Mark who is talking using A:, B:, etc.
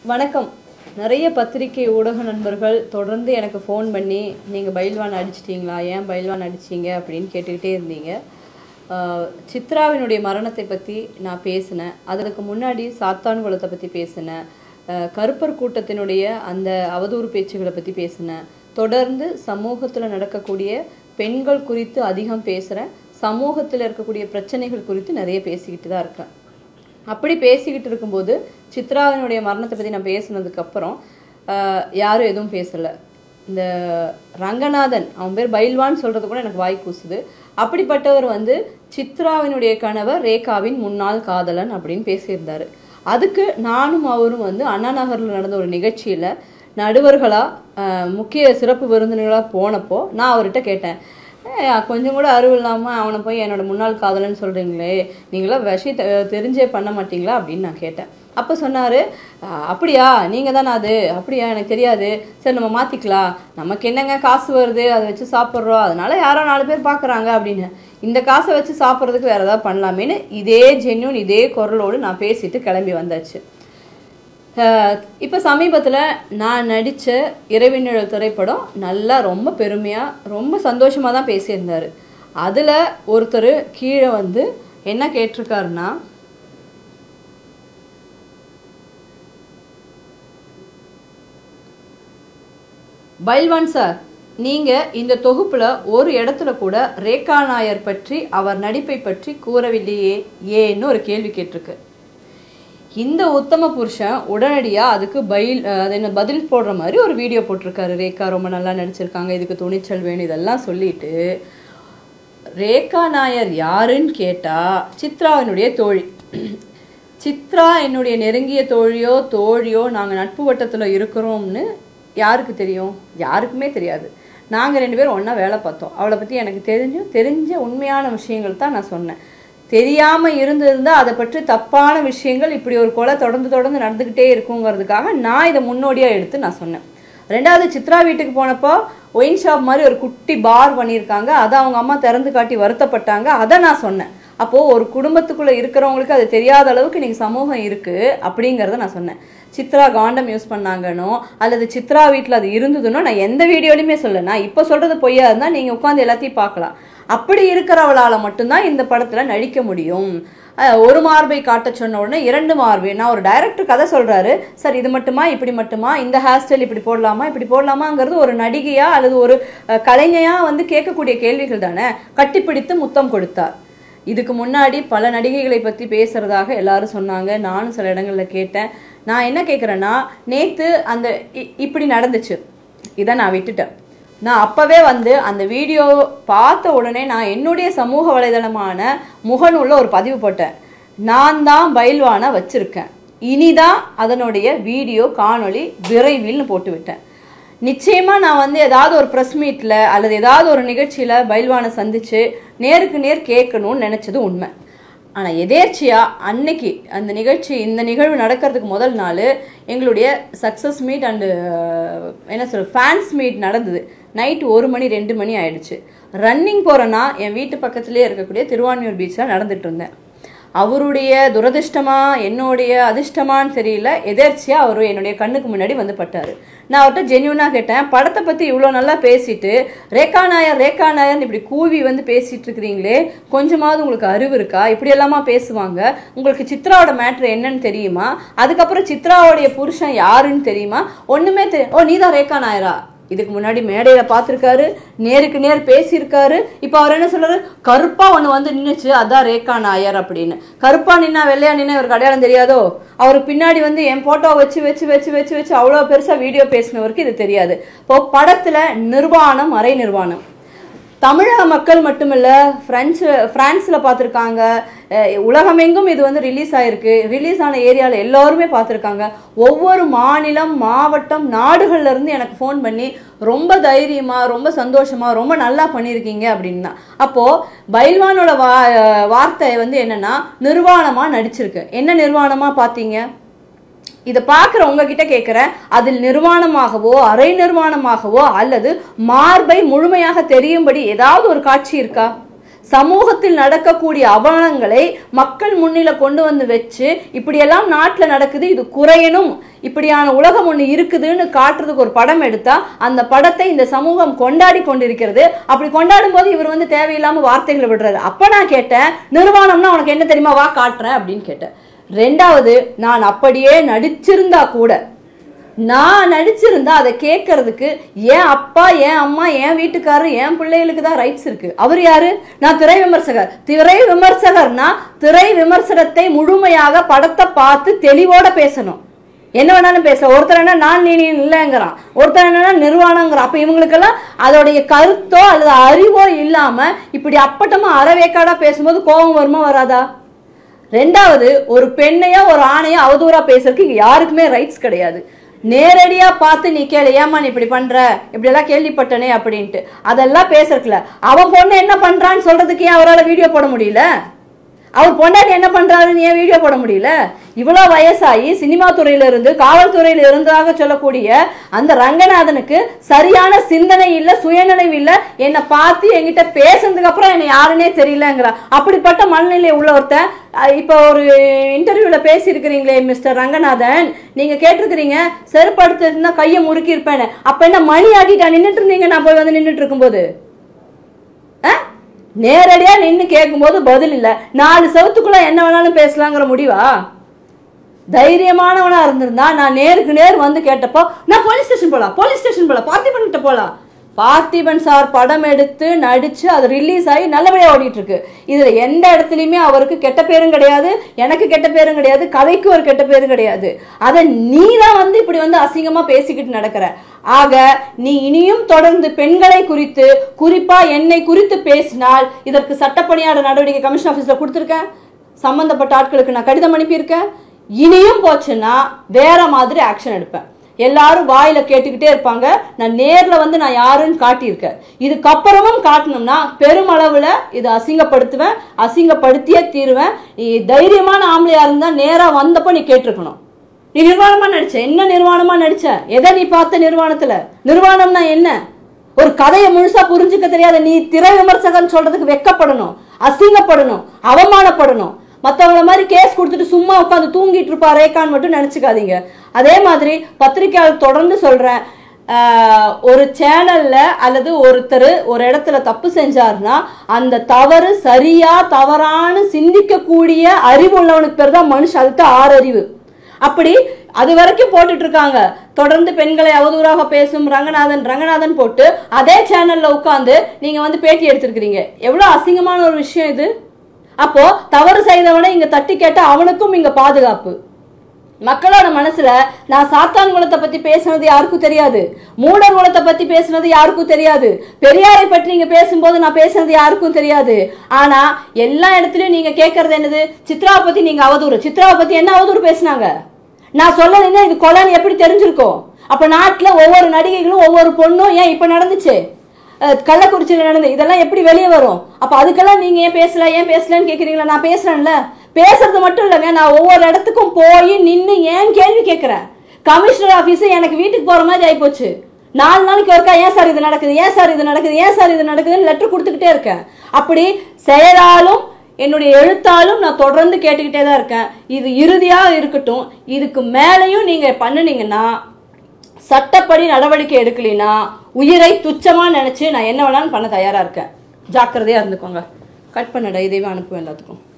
A: வணக்கம் நிறைய பத்திரிகை ஊடக நண்பர்கள் தொடர்ந்து எனக்கு ஃபோன் பண்ணி நீங்கள் பயில்வான் அடிச்சிட்டிங்களா ஏன் பயில்வான் அடிச்சீங்க அப்படின்னு கேட்டுக்கிட்டே இருந்தீங்க ஆஹ் சித்ராவினுடைய மரணத்தை பற்றி நான் பேசினேன் அதற்கு முன்னாடி சாத்தான் குலத்தை பற்றி பேசினேன் ஆஹ் கருப்பர் கூட்டத்தினுடைய அந்த அவதூறு பேச்சுகளை பற்றி பேசினேன் தொடர்ந்து சமூகத்தில் நடக்கக்கூடிய பெண்கள் குறித்து அதிகம் பேசுகிறேன் சமூகத்தில் இருக்கக்கூடிய பிரச்சனைகள் குறித்து நிறைய பேசிக்கிட்டு தான் இருக்கேன் அப்படி பேசிக்கிட்டு இருக்கும்போது சித்ராவினுடைய மரணத்தை பற்றி நான் பேசினதுக்கப்புறம் யாரும் எதுவும் பேசலை இந்த ரங்கநாதன் அவன் பேர் பைல்வான் சொல்கிறது கூட எனக்கு வாய் கூசுது அப்படிப்பட்டவர் வந்து சித்ராவினுடைய கணவர் ரேகாவின் முன்னாள் காதலன் அப்படின்னு பேசியிருந்தாரு அதுக்கு நானும் அவரும் வந்து அண்ணா நகரில் நடந்த ஒரு நிகழ்ச்சியில் நடுவர்களாக முக்கிய சிறப்பு விருந்தினர்களாக போனப்போ நான் அவர்கிட்ட கேட்டேன் "ஏய், கொஞ்சம் கூட அறிவு இல்லாமல் அவனை போய் என்னோட முன்னாள் காதலன்னு சொல்கிறீங்களே நீங்களாம் விஷயம் தெ- தெரிஞ்சே பண்ண மாட்டீங்களா அப்படின்னு நான் கேட்டேன் அப்போ சொன்னார் அப்படியா நீங்கள் தானே அது அப்படியா எனக்கு தெரியாது சரி நம்ம மாற்றிக்கலாம் நமக்கு என்னங்க காசு வருது அதை வச்சு சாப்பிட்றோம் அதனால யாரோ நாலு பேர் பார்க்குறாங்க அப்படின்னு இந்த காசை வச்சு சாப்பிட்றதுக்கு வேறு ஏதாவது பண்ணலாமேன்னு இதே ஜென்யூன் இதே குரலோடு நான் பேசிட்டு கிளம்பி வந்தாச்சு இப்போ சமீபத்தில் நான் நடித்த இரவினிழல் திரைப்படம் நல்லா ரொம்ப பெருமையாக ரொம்ப சந்தோஷமாக தான் பேசியிருந்தார் அதில் ஒருத்தர் கீழே வந்து என்ன கேட்டிருக்காருன்னா பைல்வான் சார் நீங்கள் இந்த தொகுப்பில் ஒரு இடத்துல கூட ரேகா நாயர் பற்றி அவர் நடிப்பை பற்றி கூறவில்லையே ஏன்னு ஒரு கேள்வி கேட்டிருக்கு இந்த உத்தம புருஷன் உடனடியாக அதுக்கு பயில் அஹ், அது என்ன பதில் போடுற மாதிரி ஒரு வீடியோ போட்டிருக்காரு ரேகா ரொம்ப நல்லா நடிச்சிருக்காங்க இதுக்கு துணிச்சல் வேணும் இதெல்லாம் சொல்லிட்டு ரேகா நாயர் யாருன்னு கேட்டா சித்ராவினுடைய தோழி சித்ரா என்னுடைய நெருங்கிய தோழியோ தோழியோ நாங்கள் நட்பு வட்டத்தில் இருக்கிறோம்னு யாருக்கு தெரியும் யாருக்குமே தெரியாது நாங்கள் ரெண்டு பேரும் ஒன்றா வேலை பார்த்தோம் அவளை பற்றி எனக்கு தெரிஞ்சும் தெரிஞ்ச உண்மையான விஷயங்கள் தான் நான் சொன்னேன் தெரியாமல் இருந்திருந்தா அதை பற்றி தப்பான விஷயங்கள் இப்படி ஒரு கொலை தொடர்ந்து தொடர்ந்து நடந்துக்கிட்டே இருக்குங்கிறதுக்காக நான் இதை முன்னோடியாக எடுத்து நான் சொன்னேன் ரெண்டாவது சித்ரா வீட்டுக்கு போனப்போ ஒயின் ஷாப் மாதிரி ஒரு குட்டி பார் பண்ணியிருக்காங்க அதை அவங்க அம்மா திறந்து காட்டி வருத்தப்பட்டாங்க அதை நான் சொன்னேன் அப்போது ஒரு குடும்பத்துக்குள்ளே இருக்கிறவங்களுக்கு அது தெரியாத அளவுக்கு இன்னைக்கு சமூகம் இருக்குது அப்படிங்கிறத நான் சொன்னேன் சித்ரா காண்டம் யூஸ் பண்ணாங்கன்னோ அல்லது சித்ரா வீட்டில் அது இருந்ததுன்னோ நான் எந்த வீடியோலையுமே சொல்ல நான் இப்போ சொல்கிறது பொய்யா இருந்தால் நீங்கள் உட்காந்து எல்லாத்தையும் பார்க்கலாம் அப்படி இருக்கிறவளால் மட்டும்தான் இந்த படத்தில் நடிக்க முடியும் அஹ் ஒரு மார்பை காட்ட சொன்ன உடனே இரண்டு மார்பை நான் ஒரு டைரக்டர் கதை சொல்றாரு சார் இது மட்டுமா இப்படி மட்டுமா இந்த ஹேர் ஸ்டைல் இப்படி போடலாமா இப்படி போடலாமாங்கிறது ஒரு நடிகையா அல்லது ஒரு அஹ், கலைஞையா வந்து கேட்கக்கூடிய கேள்விகள் தானே கட்டிப்பிடித்து முத்தம் கொடுத்தார் இதுக்கு முன்னாடி பல நடிகைகளை பற்றி பேசுறதாக எல்லாரும் சொன்னாங்க நானும் சில இடங்களில் கேட்டேன் நான் என்ன கேட்குறேன்னா நேற்று அந்த இ- இப்படி நடந்துச்சு இதை நான் விட்டுட்டேன் நான் அப்பவே வந்து அந்த வீடியோ பார்த்த உடனே நான் என்னுடைய சமூக வலைதளமான முகநூல்ல ஒரு பதிவு போட்டேன் நான் தான் பயில்வானை வச்சிருக்கேன் இனிதான் அதனுடைய வீடியோ காணொளி விரைவில்னு போட்டு விட்டேன் நிச்சயமா நான் வந்து ஏதாவது ஒரு ப்ரெஸ் மீட்ல அல்லது ஏதாவது ஒரு நிகழ்ச்சியில பயில்வானை சந்திச்சு நேருக்கு நேர் கேட்கணும்னு நினைச்சது உண்மை ஆனா எதேர்ச்சியா அன்னைக்கு அந்த நிகழ்ச்சி இந்த நிகழ்வு நடக்கிறதுக்கு முதல் நாள் எங்களுடைய சக்ஸஸ் மீட் அண்டு என்ன சொல்ற ஃபேன்ஸ் மீட் நடந்தது நைட் ஒரு மணி ரெண்டு மணி ஆயிடுச்சு ரன்னிங் போறேன்னா என் வீட்டு பக்கத்துலேயே இருக்கக்கூடிய திருவான்மியூர் பீச்சில் நடந்துட்டு இருந்தேன் அவருடைய துரதிர்ஷ்டமா என்னுடைய அதிர்ஷ்டமான்னு தெரியல எதேர்ச்சியா அவர் என்னுடைய கண்ணுக்கு முன்னாடி வந்து பட்டாரு நான் அவர்கிட்ட ஜென்யூனாக கேட்டேன் படத்தை பத்தி இவ்வளோ நல்லா பேசிட்டு ரேகா நாயர் ரேகா நாயர் இப்படி கூவி வந்து பேசிட்டு இருக்கிறீங்களே கொஞ்சமாவது உங்களுக்கு அறிவு இருக்கா இப்படி எல்லாமா பேசுவாங்க உங்களுக்கு சித்ராவோட மேட்ரு என்னன்னு தெரியுமா அதுக்கப்புறம் சித்ராவுடைய புருஷன் யாருன்னு தெரியுமா ஒண்ணுமே தெரி ஓ நீதான் ரேகா நாயரா இதுக்கு முன்னாடி மேடையில பார்த்திருக்காரு நேருக்கு நேர் பேசியிருக்காரு இப்போ அவர் என்ன சொல்றாரு கருப்பா ஒண்ணு வந்து நின்னுச்சு அதான் ரேகா நாயர் அப்படின்னு கருப்பா நின்னா வெள்ளையா நின்னா இவருக்கு அடையாளம் தெரியாதோ அவருக்கு பின்னாடி வந்து என் போட்டோ வச்சு வச்சு வச்சு வச்சு வச்சு அவ்வளோ பெருசா வீடியோ பேசினவருக்கு இது தெரியாது இப்போ படத்துல நிர்வாணம் அரை நிர்வாணம் தமிழக மக்கள் மட்டுமில்ல பிரெஞ்சு பிரான்ஸில் பார்த்துருக்காங்க உலகமெங்கும் இது வந்து ரிலீஸ் ஆயிருக்கு ரிலீஸ் ஆன ஏரியாவில் எல்லோருமே பார்த்துருக்காங்க ஒவ்வொரு மாநிலம் மாவட்டம் நாடுகள்ல இருந்து எனக்கு ஃபோன் பண்ணி ரொம்ப தைரியமா ரொம்ப சந்தோஷமா ரொம்ப நல்லா பண்ணியிருக்கீங்க அப்படின்னா அப்போ பைல்வானோட வா வார்த்தை வந்து என்னன்னா நிர்வாணமா நடிச்சிருக்கு என்ன நிர்வாணமா பார்த்தீங்க இதை பார்க்குற உங்ககிட்ட கேட்குறேன் அதில் நிர்வாணமாகவோ அரை நிர்வாணமாகவோ அல்லது மார்பை முழுமையாக தெரியும்படி ஏதாவது ஒரு காட்சி இருக்கா சமூகத்தில் நடக்கக்கூடிய அவலங்களை மக்கள் முன்னில கொண்டு வந்து வச்சு இப்படியெல்லாம் நாட்டில் நடக்குது இது குறையணும் இப்படியான உலகம் ஒன்று இருக்குதுன்னு காட்டுறதுக்கு ஒரு படம் எடுத்தா அந்த படத்தை இந்த சமூகம் கொண்டாடி கொண்டிருக்கிறது அப்படி கொண்டாடும் போது இவர் வந்து தேவையில்லாம வார்த்தைகளை விடுறாரு அப்ப நான் கேட்டேன் நிர்வாணம்னா உனக்கு என்ன தெரியுமா வா காட்டுறேன் அப்படின்னு கேட்டேன் ரெண்டாவது நான் அப்படியே நடிச்சிருந்தா கூட நான் நடிச்சிருந்தா அதை கேட்கறதுக்கு என் அப்பா என் அம்மா என் வீட்டுக்காரர் என் பிள்ளைகளுக்கு தான் ரைட்ஸ் இருக்கு அவர் யாரு நான் திரை விமர்சகர் திரை விமர்சகர்னா திரை விமர்சனத்தை முழுமையாக படத்தை பார்த்து தெளிவோட பேசணும் என்ன வேணாலும் பேச ஒருத்தர் என்ன நான் நீ நீ இல்லைங்கிறான் ஒருத்தர் என்னன்னா நிர்வாணங்கிறான் அப்ப இவங்களுக்கெல்லாம் அதோடைய கருத்தோ அல்லது அறிவோ இல்லாம இப்படி அப்பட்டமா அறவேக்காடா பேசும்போது கோபம் வருமா வராதா ரெண்டாவது ஒரு பெண்ணையோ ஒரு ஆணையோ அவதூறா பேசுறதுக்கு இங்க யாருக்குமே ரைட்ஸ் கிடையாது நேரடியா பார்த்து நீ கேளு ஏமா நீ இப்படி பண்ற இப்படி எல்லாம் கேள்விப்பட்டனே அப்படின்ட்டு அதெல்லாம் பேசுறதுல அவன் பொண்ணு என்ன பண்றான்னு சொல்றதுக்கு ஏன் அவரால் வீடியோ போட முடியல அவர் பொண்டாட்டி என்ன பண்றாருன்னு ஏன் வீடியோ போட முடியல இவ்வளோ வயசாகி சினிமா துறையில இருந்து காவல்துறையில இருந்ததாக சொல்லக்கூடிய அந்த ரங்கநாதனுக்கு சரியான சிந்தனை இல்ல சுயநினைவு இல்ல என்னை பார்த்து என்கிட்ட பேசுனதுக்கு அப்புறம் என்னை யாருன்னே தெரியலங்கிறா அப்படிப்பட்ட மனநிலை உள்ள ஒருத்தன் அஹ், இப்போ ஒரு இன்டர்வியூல பேசியிருக்கிறீங்களே மிஸ்டர் ரங்கநாதன் நீங்க கேட்டிருக்கிறீங்க செருப்படுத்திருந்தா கையை முறுக்கி இருப்பேன்னு அப்ப என்ன மணி ஆட்டிட்டா நின்னுட்டு இருந்தீங்க நான் போய் வந்து நின்னுட்டு இருக்கும்போது ஆ? நேரடியா நின்னு கேட்கும்போது பதில் இல்ல நாலு செவத்துக்குள்ள என்ன வேணாலும் பேசலாங்கிற முடிவா தைரியமானவனா இருந்திருந்தா நான் நேருக்கு நேர் வந்து கேட்டப்போ நான் போலீஸ் ஸ்டேஷன் போலாம் போலீஸ் ஸ்டேஷன் போலாம் பார்த்திபன் கிட்ட போலாம் பார்த்திபன் சார் படம் எடுத்து நடிச்சு அது ரிலீஸ் ஆகி நல்லபடியா ஓடிட்டு இருக்கு இதுல எந்த இடத்துலயுமே அவருக்கு கெட்ட பேரும் கிடையாது எனக்கு கெட்ட பேரும் கிடையாது கதைக்கு ஒரு கெட்ட பேரும் கிடையாது அதை நீ தான் வந்து இப்படி வந்து அசிங்கமா பேசிக்கிட்டு நடக்கிற ஆக நீ இனியும் தொடர்ந்து பெண்களை குறித்து குறிப்பா என்னை குறித்து பேசினால் இதற்கு சட்டப்பணியாளர் நடவடிக்கை கமிஷன் ஆஃபீஸ்ல கொடுத்துருக்கேன் சம்பந்தப்பட்ட ஆட்களுக்கு நான் கடிதம் அனுப்பியிருக்கேன் இனியும் போச்சுன்னா வேற மாதிரி ஆக்ஷன் எடுப்பேன் எல்லாரும் வாயில கேட்டுக்கிட்டே இருப்பாங்க நான் நேர்ல வந்து நான் யாருன்னு காட்டியிருக்கேன் இதுக்கப்புறமும் காட்டணும்னா பெருமளவுல இதை அசிங்கப்படுத்துவேன் அசிங்கப்படுத்தியே தீருவேன் நீ தைரியமான ஆம்பளையா இருந்தா நேரா வந்தப்போ நீ கேட்டிருக்கணும் நீ நிர்வாணமா நடிச்ச என்ன நிர்வாணமா நடிச்ச எதை நீ பார்த்த நிர்வாணத்துல நிர்வாணம்னா என்ன ஒரு கதையை முழுசா புரிஞ்சுக்க தெரியாத நீ திரை விமர்சகன் சொல்றதுக்கு வெக்கப்படணும் அசிங்கப்படணும் அவமானப்படணும் மத்தவங்கள மாதிரி கேஸ் கொடுத்துட்டு சும்மா உட்காந்து தூங்கிட்டு இருப்பா ரேகான் மட்டும் நினைச்சுக்காதீங்க அதே மாதிரி பத்திரிக்கையாளர் தொடர்ந்து சொல்றேன் ஆஹ், ஒரு சேனல்ல அல்லது ஒருத்தர் ஒரு இடத்துல தப்பு செஞ்சாருன்னா அந்த தவறு சரியா தவறான்னு சிந்திக்கக்கூடிய அறிவு உள்ளவனுக்கு பேர் தான் மனுஷன் அதுக்கு ஆறறிவு அப்படி அது வரைக்கும் போட்டுட்டு இருக்காங்க தொடர்ந்து பெண்களை அவதூறாக பேசும் ரங்கநாதன் ரங்கநாதன் போட்டு அதே சேனல்ல உட்காந்து நீங்க வந்து பேட்டி எடுத்திருக்கிறீங்க எவ்வளவு அசிங்கமான ஒரு விஷயம் இது அப்போ தவறு செய்தவனை இங்க தட்டி கேட்டா அவனுக்கும் இங்க பாதுகாப்பு மக்களோட மனசுல நான் சாத்தான் குலத்தை பத்தி பேசுனது யாருக்கும் தெரியாது மூடர் குலத்தை பத்தி பேசுனது யாருக்கும் தெரியாது பெரியாரை பற்றி நீங்க பேசும்போது நான் பேசுனது யாருக்கும் தெரியாது ஆனா எல்லா இடத்துலயும் நீங்க கேட்கறது என்னது சித்ராவை பத்தி நீங்க அவதூறு சித்ராவை பத்தி என்ன அவதூறு பேசுனாங்க நான் சொல்லலைன்னா இது கொலைன்னு எப்படி தெரிஞ்சிருக்கும் அப்ப நாட்டுல ஒவ்வொரு நடிகைகளும் ஒவ்வொரு பொண்ணும் ஏன் இப்ப நடந்துச்சு அஹ் கள்ளக்குறிச்சியில் நடந்து இதெல்லாம் எப்படி வெளியே வரும் அப்ப அதுக்கெல்லாம் நீங்க ஏன் பேசல ஏன் பேசலன்னு கேக்குறீங்களா நான் பேசுறேன்ல பேசுறது மட்டும் இல்லைங்க நான் ஒவ்வொரு இடத்துக்கும் போய் நின்று ஏன் கேள்வி கேட்கிறேன் கமிஷனர் ஆபீஸ் எனக்கு வீட்டுக்கு போற மாதிரி ஆயிப்போச்சு நாலு நாளைக்கு ஒருக்கா ஏன் சார் இது நடக்குது ஏன் சார் இது நடக்குது ஏன் சார் இது நடக்குதுன்னு லெட்டர் கொடுத்துக்கிட்டே இருக்கேன் அப்படி செயலாலும் என்னுடைய எழுத்தாலும் நான் தொடர்ந்து கேட்டுக்கிட்டே தான் இருக்கேன் இது இறுதியா இருக்கட்டும் இதுக்கு மேலேயும் நீங்க பண்ணுனீங்கன்னா சட்டப்படி நடவடிக்கை எடுக்கலைன்னா உயிரை துச்சமா நினைச்சு நான் என்ன வேணாலும் பண்ண தயாரா இருக்கேன் ஜாக்கிரதையா இருந்துக்கோங்க கட் பண்ணடா இதையும் அனுப்புவேன் எல்லாத்துக்கும்